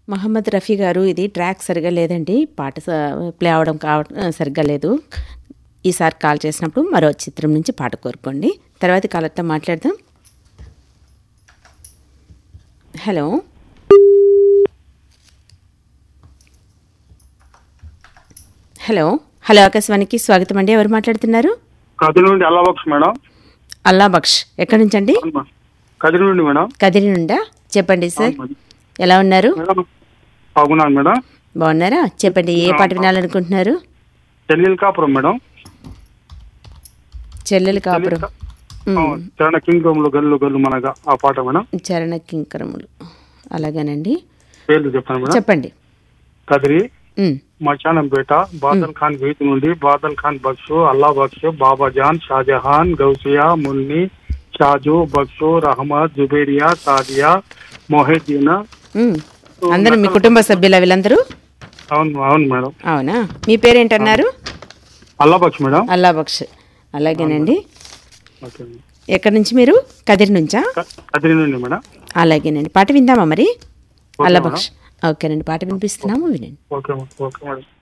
మహమ్మద్ రఫీ గారు ఇది ట్రాక్ సరిగా లేదండి పాట స- ప్లే అవడం కావ సరిగ్గా లేదు ఈసారి కాల్ చేసినప్పుడు మరో చిత్రం నుంచి పాట కోరుకోండి తర్వాత కాలర్తో మాట్లాడదాం హలో హలో హలో ఆకాశవాణికి స్వాగతం అండి ఎవరు మాట్లాడుతున్నారు కదిరి నుండి అల్లాబాక్స్ మేడం అల్లా బక్ష్ ఎక్కడి నుంచి అండి అవును మేడం. కదిరి నుండి మేడం కదిరి నుండా చెప్పండి సార్ అవును మేడం. ఎలా ఉన్నారు మేడం బాగున్నాను మేడం బాగున్నారా చెప్పండి ఏ పాట వినాలనుకుంటున్నారు చెల్లెలు కాపురం మేడం చెల్లెలు కాపురం అవును. చరణ కింగ్ రూమ్ లో గల్లు గల్లు మనగా ఆ పాట మేడం చరణ కింకరములు అలాగేనండి పేర్లు చెప్తాను మేడం చెప్పండి కదిరి ఉమ్, మచానంపేట బాదల్ ఖాన్ వీధి నుండి బాదల్ ఖాన్ బక్షు అల్లా బక్షు బాబా జాన్ షాజహాన్ గౌసియా మున్ని షాజు బక్షు రహమద్ జుబేరియా సాదియా మొహిద్దీన్ ఉమ్. అందరూ మీ కుటుంబ సభ్యుల వీళ్ళందరూ అవును అవును మేడం అవునా మీ పేరేంటన్నారు అల్లా బక్ష్ మేడం అల్లా బక్ష్ అలాగేనండి ఓకే మేడం. ఎక్కడి నుంచి మీరు కదిరి నుంచా క- కదిరి నుండి మేడం అలాగేనండి పాట విందామా మరి ఓకే అల్లా మేడం. బక్ష్ ఓకేనండి పాట వినిపిస్తున్నాము వినండి ఓకే మేడం ఓకే మేడం